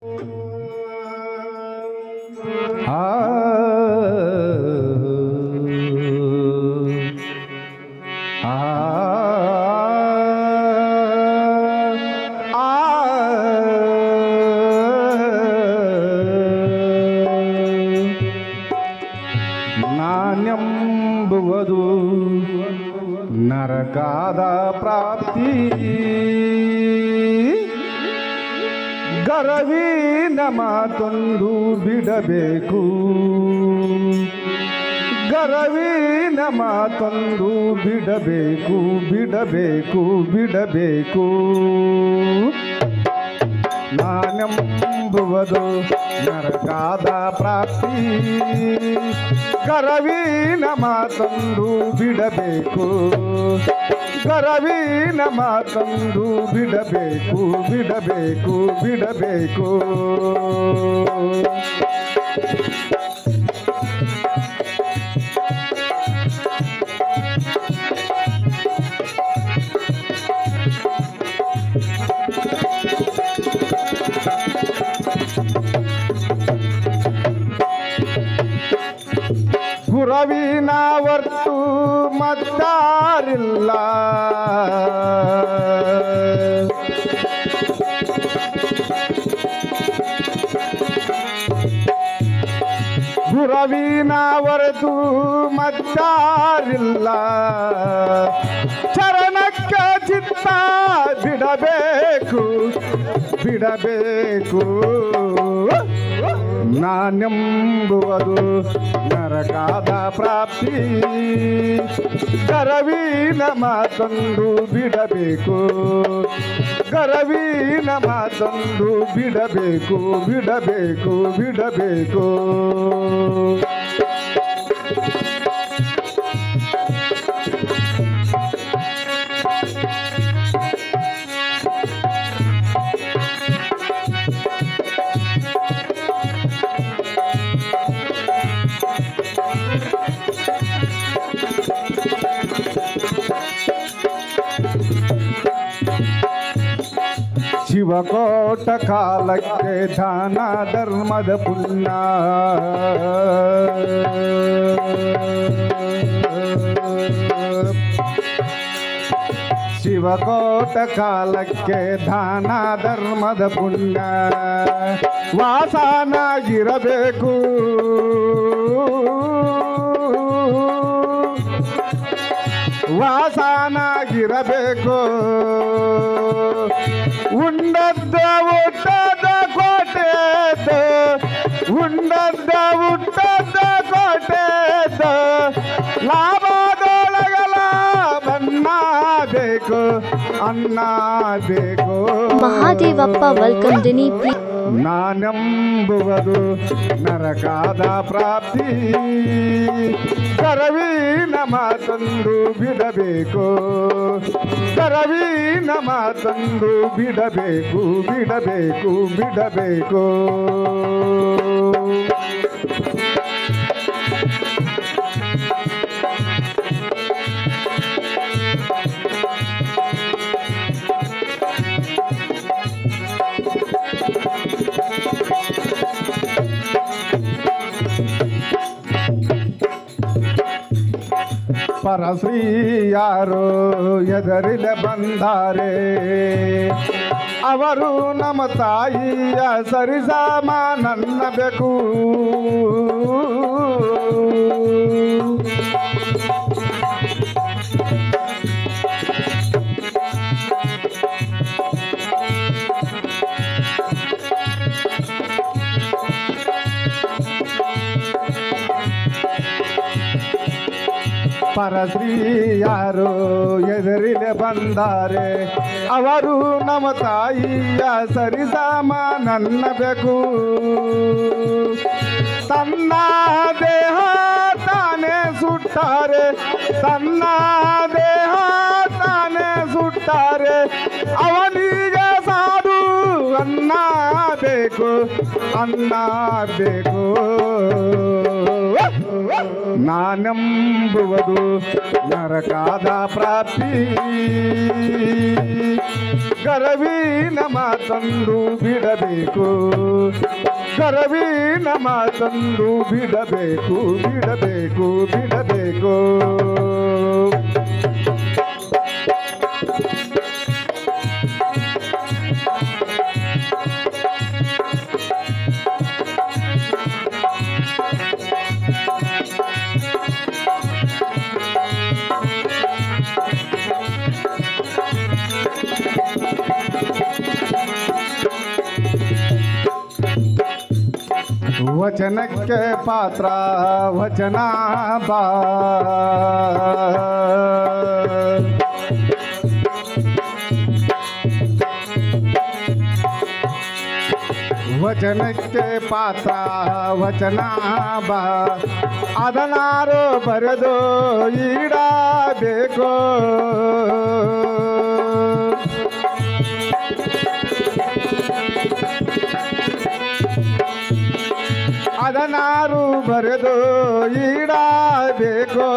ಆ ಆ ನಾನೆಂಬುವುದು ನರಕಾದ ಪ್ರಾಪ್ತಿ ಗರವಿನ ಮಾತೊಂದು ಬಿಡಬೇಕು ಗರವಿನ ಮಾತೊಂದು ಬಿಡಬೇಕು ಬಿಡಬೇಕು ಬಿಡಬೇಕು ನಾನೆಂಬುವುದು ನರಕಾದ ಪ್ರಾಪ್ತಿ ಗರವಿನ ಮಾತೊಂದು ಬಿಡಬೇಕು ಗರವಿನ ಮಾತೊಂದು ಬಿಡಬೇಕು ಬಿಡಬೇಕು ಬಿಡಬೇಕು ಗುರವಿನ ವರ್ತು ಮತ್ತಾರಿಲ್ಲ ಗುರವಿನ ಹೊರತು ಮತ್ತಾರಿಲ್ಲ ಚರಣಕ್ಕೆ ಚಿತ್ತ ಬಿಡಬೇಕು ಬಿಡಬೇಕು ನಾನೆಂಬುವುದು ನರಕಾದ ಪ್ರಾಪ್ತಿ ಗರವಿನ ಮಾತೊಂದು ಬಿಡಬೇಕು ಗರವಿನ ಮಾತೊಂದು ಬಿಡಬೇಕು ಬಿಡಬೇಕು ಬಿಡಬೇಕು ಶಿವಕೋಟ ಕಾಲಕ್ಕೆ ದಾನ ಧರ್ಮದ ಪುಣ್ಯ ಶಿವಕೋಟ ಕಾಲಕ್ಕೆ ದಾನ ಧರ್ಮದ ಪುಣ್ಯ ವಾಸನಾಗಿರಬೇಕು ವಾಸನಾಗಿರಬೇಕು ಉಂಡದ್ದ ಊಟದ ಕೋಟೆದ ಉಂಡದ್ದ ಊಟದ ಕೋಟೆದ ಲಾಭದೊಳಗಲ ಬನ್ನ ಬೇಕು ಅನ್ನ ಬೇಕು ಮಹಾದೇವಪ್ಪ ವೆಲ್ಕಮ್ ದಿನಿ ಪ್ಲೀಸ್ ನಾನೆಂಬುವುದು ನರಕಾದ ಪ್ರಾಪ್ತಿ ಕರವಿನ ಮಾತೊಂದು ಬಿಡಬೇಕು ಕರವಿನ ಮಾತೊಂದು ಬಿಡಬೇಕು ಬಿಡಬೇಕು ಬಿಡಬೇಕು ಪರಶ್ರೀ ಯಾರು ಎದರಿಲೆ ಬಂದಾರೆ ಅವರು ನಮ್ಮ ತಾಯಿಯ ಸರಿಸಮಾನನ್ನಬೇಕು ಪರಶ್ರೀ ಯಾರು ಎದುರಿಲೆ ಬಂದಾರೆ ಅವರು ನಮ್ಮ ತಾಯಿಯ ಸರಿಸಮಾನನ್ನಬೇಕು ತನ್ನ ದೇಹ ತಾನೇ ಸುಟ್ಟಾರೆ ತನ್ನ ದೇಹ ತಾನೇ ಸುಟ್ಟಾರೆ ಅವನಿಗೆ ಸಾಧು ಅನ್ನ ಬೇಕು ಅನ್ನ ಬೇಕು ನಾನೆಂಬುವುದು ನರಕಾದ ಪ್ರಾಪ್ತಿ ಗರವೀನ ಮಾತಂದು ಬಿಡಬೇಕು ಗರವೀನ ಮಾತಂದು ಬಿಡಬೇಕು ಬಿಡಬೇಕು ಬಿಡಬೇಕು ವಚನಕ್ಕೆ ಪಾತ್ರ ವಚನ ಬಾ ವಚನಕ್ಕೆ ಪಾತ್ರ ವಚನ ಬಾ ಅದನಾರು ಬರೆದು ಈಡಬೇಕು ಅದನಾರು ಬರೆದು ಈಡಬೇಕು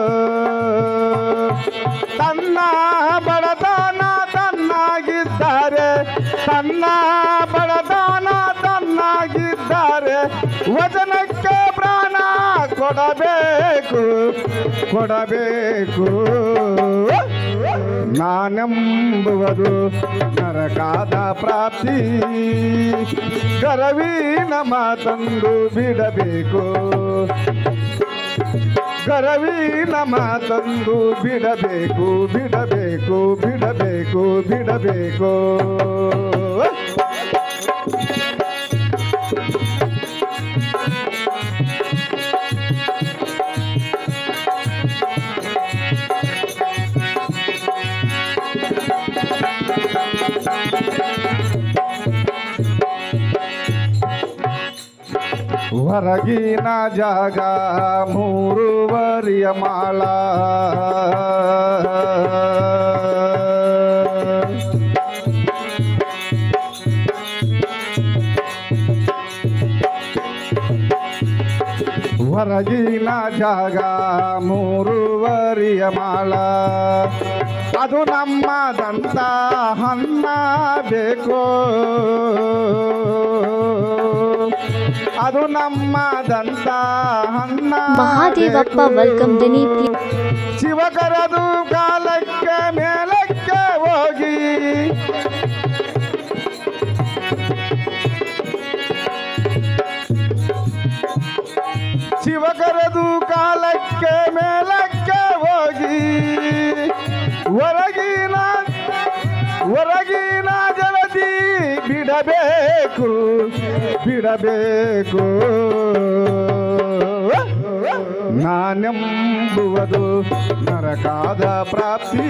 ತನ್ನ ಬಡತನ ತನ್ನಾಗಿದ್ದಾರೆ ತನ್ನ ಬಡತನ ತನ್ನಾಗಿದ್ದಾರೆ ವಚನಕ್ಕೆ ಪ್ರಾಣ ಕೊಡಬೇಕು ಕೊಡಬೇಕು ನಾನೆಂಬುವುದು ನರಕಾದ ಪ್ರಾಪ್ತಿ ಗರವೀನ ಮಾತಂದು ಬಿಡಬೇಕು ಗರವೀನ ಮಾತಂದು ಬಿಡಬೇಕು ಬಿಡಬೇಕು ಬಿಡಬೇಕು ಬಿಡಬೇಕು ಹೊರಗಿನ ಜಾಗ ಮೂರುವರಿಯ ಮಾಳ ಹೊರಗಿನ ಜಾಗ ಮೂರುವರಿಯ ಮಾಳ ಅದು ನಮ್ಮದಂತ ಹನ್ನ ಬೇಕು ಅದು ನಮ್ಮದಂತ ಹನ್ನ ಮಹಾದೇವಪ್ಪ ಬೇಕು. ವೆಲ್ಕಮ್ ದಿನಿ ಪ್ಲೀಸ್ ಶಿವಕರದು ಕಾಲಕ್ಕೆ ಮೇಲಕ್ಕೆ ಹೋಗಿ ಶಿವಕರದು ಕಾಲಕ್ಕೆ ಮೇಲಕ್ಕೆ ಹೋಗಿ ಹೊರಗಿನ ಹೊರಗಿನ ಜಲದಿ ಬಿಡಬೇಕು ಬಿಡಬೇಕು ನಾನೆಂಬುವುದು ನರಕಾದ ಪ್ರಾಪ್ತಿ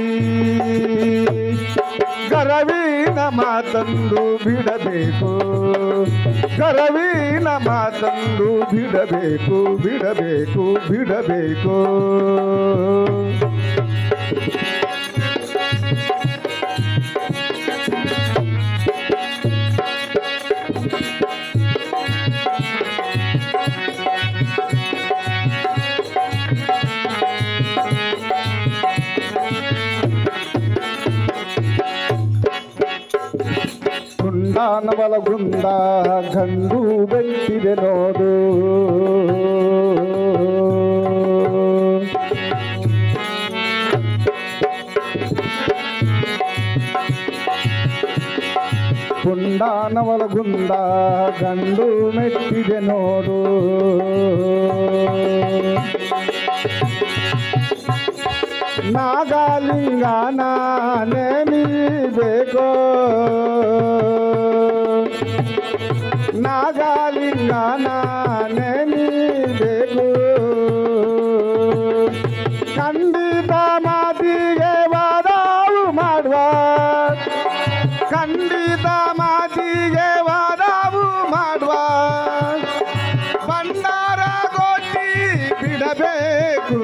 ಗರವೀನ ಮಾತಂದು ಬಿಡಬೇಕು ಗರವೀನ ಮಾತಂದು ಬಿಡಬೇಕು ಬಿಡಬೇಕು ಬಿಡಬೇಕು ಕುಂಡಾನವಲ ಗುಂಡ ಗಂಡು ಬೆಟ್ಟಿದೆ ನೋಡು ಕುಂಡಾನವಲ ಗುಂಡ ಗಂಡು ಮೆಟ್ಟಿದೆ ನೋಡು ನಾಗಲಿಂಗನ ನೇಮಿಬೇಕು ನಾಗಲಿಂಗನ ನೇಮಿಬೇಕು ಖಂಡಿತ ಮಾತಿಗೆ ವಾದಾವು ಮಾಡುವ ಖಂಡಿತ ಮಾತಿಗೆ ವಾದಾವು ಮಾಡುವ ಭಂಡಾರ ಗೋಟಿ ಬಿಡಬೇಕು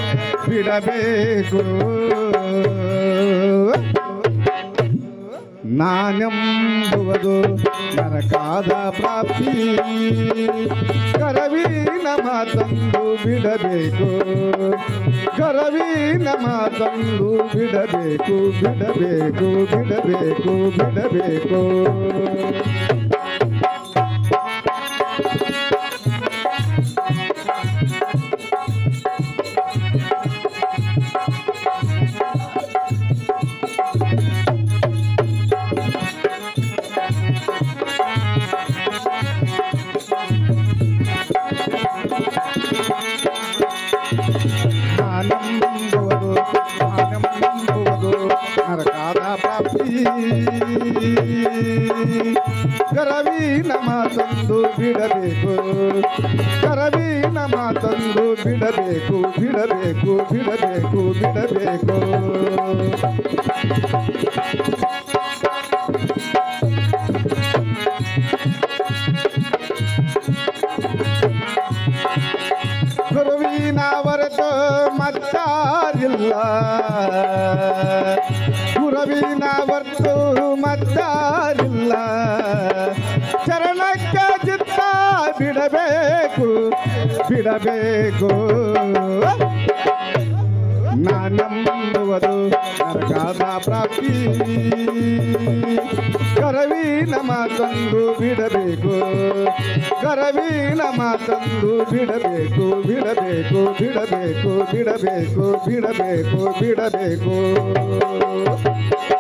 ಬಿಡಬೇಕು ನಾನೆಂಬುವುದು ನರಕಾದ ಪ್ರಾಪ್ತಿ ಕರವೀನ ಮಾತಂದು ಬಿಡಬೇಕು ಕರವೀನ ಮಾತಂದು ಬಿಡಬೇಕು ಬಿಡಬೇಕು ಬಿಡಬೇಕು ಬಿಡಬೇಕು ನಾನೆಂಬುವುದು ನಾನೆಂಬುವುದು ನರಕಾದ ಪ್ರಾಪ್ತಿ ಕರವೀನ ಮಾತಂದು ಬಿಡಬೇಕು ಕರವೀನ ಮಾತಂದು ಬಿಡಬೇಕು ಬಿಡಬೇಕು ಬಿಡಬೇಕು ಬಿಡಬೇಕು ಗುರುವಿನ ಹೊರತು ಮತ್ತಾರಿಲ್ಲ ಗುರುವಿನ ಹೊರತು ಮತ್ತಾರಿಲ್ಲ ಚರಣಕ್ಕೆ ಚಿತ್ತ ಬಿಡಬೇಕು ಬಿಡಬೇಕು ನಾನೆಂಬುವುದು ನರಕಾದ ಪ್ರಾಪ್ತಿ ಕರವೀನ ಮಾತಂದು ಬಿಡಬೇಕು ಕರವೀನ ಮಾತಂದು ಬಿಡಬೇಕು ಬಿಡಬೇಕು ಬಿಡಬೇಕು ಬಿಡಬೇಕು ಬಿಡಬೇಕು ಬಿಡಬೇಕು